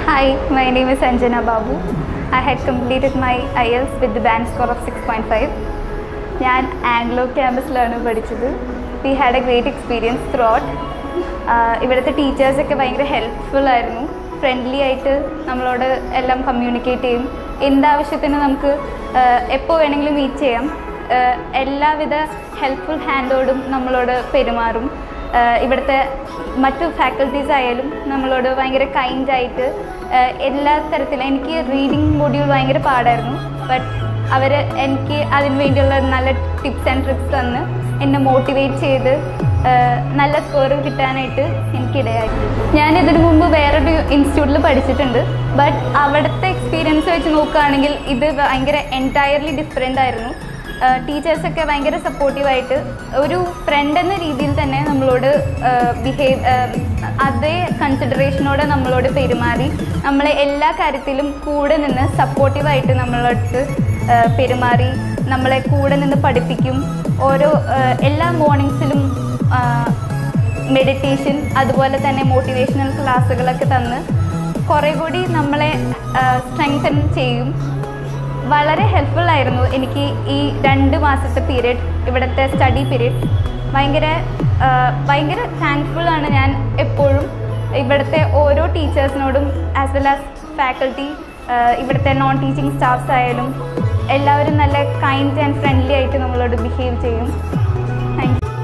Hi, my name is Anjana Babu. I had completed my IELTS with the band score of 6.5. ഞാൻ Anglo ക്യാമ്പസിലാണ് പഠിച്ചത് we had a great experience throughout ഇവിടുത്തെ ടീച്ചേഴ്സൊക്കെ ഭയങ്കര helpful ആയിരുന്നു friendly ആയിട്ട് നമ്മളോട് എല്ലാം കമ്മ്യൂണിക്കേറ്റ് ചെയ്യും എന്താവശ്യത്തിന് നമുക്ക് എപ്പോൾ വേണമെങ്കിലും മീറ്റ് ചെയ്യാം ആഹ് എല്ലാവിധ ഹെൽപ്ഫുൾ ഹാൻഡോടും നമ്മളോട് പെരുമാറും ആഹ് ഇവിടുത്തെ മറ്റു ഫാക്കൽറ്റീസ് ആയാലും നമ്മളോട് ഭയങ്കര കൈൻഡായിട്ട് എല്ലാ തരത്തിലും എനിക്ക് റീഡിങ് മൊഡ്യൂൾ ഭയങ്കര പാടായിരുന്നു ബട്ട് അവർ എനിക്ക് അതിന് വേണ്ടിയുള്ള നല്ല ടിപ്സ് ആൻഡ് ട്രിക്സ് തന്ന് എന്നെ മോട്ടിവേറ്റ് ചെയ്ത് ആഹ് നല്ല സ്കോർ കിട്ടാനായിട്ട് എനിക്കിടയായി ഞാൻ ഇതിനു മുമ്പ് വേറൊരു ഇൻസ്റ്റിറ്റ്യൂട്ടിൽ പഠിച്ചിട്ടുണ്ട് ബട്ട് അവിടുത്തെ എക്സ്പീരിയൻസ് വെച്ച് നോക്കുകയാണെങ്കിൽ ഇത് ഭയങ്കര എൻറ്റയർലി ഡിഫറെൻ്റ് ആയിരുന്നു ടീച്ചേഴ്സൊക്കെ ഭയങ്കര സപ്പോർട്ടീവായിട്ട് ഒരു ഫ്രണ്ട് എന്ന രീതിയിൽ തന്നെ നമ്മളോട് ബിഹേവ് അതേ കൺസിഡറേഷനോടെ നമ്മളോട് പെരുമാറി നമ്മളെ എല്ലാ കാര്യത്തിലും കൂടെ നിന്ന് സപ്പോർട്ടീവായിട്ട് നമ്മളടുത്ത് ആഹ് പെരുമാറി നമ്മളെ കൂടെ നിന്ന് പഠിപ്പിക്കും ഓരോ ആഹ് എല്ലാ മോർണിംഗ്സിലും മെഡിറ്റേഷൻ അതുപോലെ തന്നെ മോട്ടിവേഷണൽ ക്ലാസ്സുകളൊക്കെ തന്ന് കുറേ കൂടി നമ്മളെ സ്ട്രെങ്തൻ ചെയ്യും വളരെ ഹെൽപ്ഫുൾ ആയിരുന്നു എനിക്ക് ഈ രണ്ട് മാസത്തെ പീരീഡ് ഇവിടുത്തെ സ്റ്റഡി പീരീഡ് ഭയങ്കര ആ, ഭയങ്കര താങ്ക്ഫുൾ ആണ് ഞാൻ എപ്പോഴും ഇവിടുത്തെ ഓരോ ടീച്ചേഴ്സിനോടും ആസ് വെൽ ആസ് ഫാക്കൽറ്റി ഇവിടുത്തെ നോൺ ടീച്ചിങ് സ്റ്റാഫ്സ് ആയാലും എല്ലാവരും നല്ല കൈൻഡ് ആൻഡ് ഫ്രണ്ട്ലി ആയിട്ട് നമ്മളോട് ബിഹേവ് ചെയ്യും താങ്ക് യു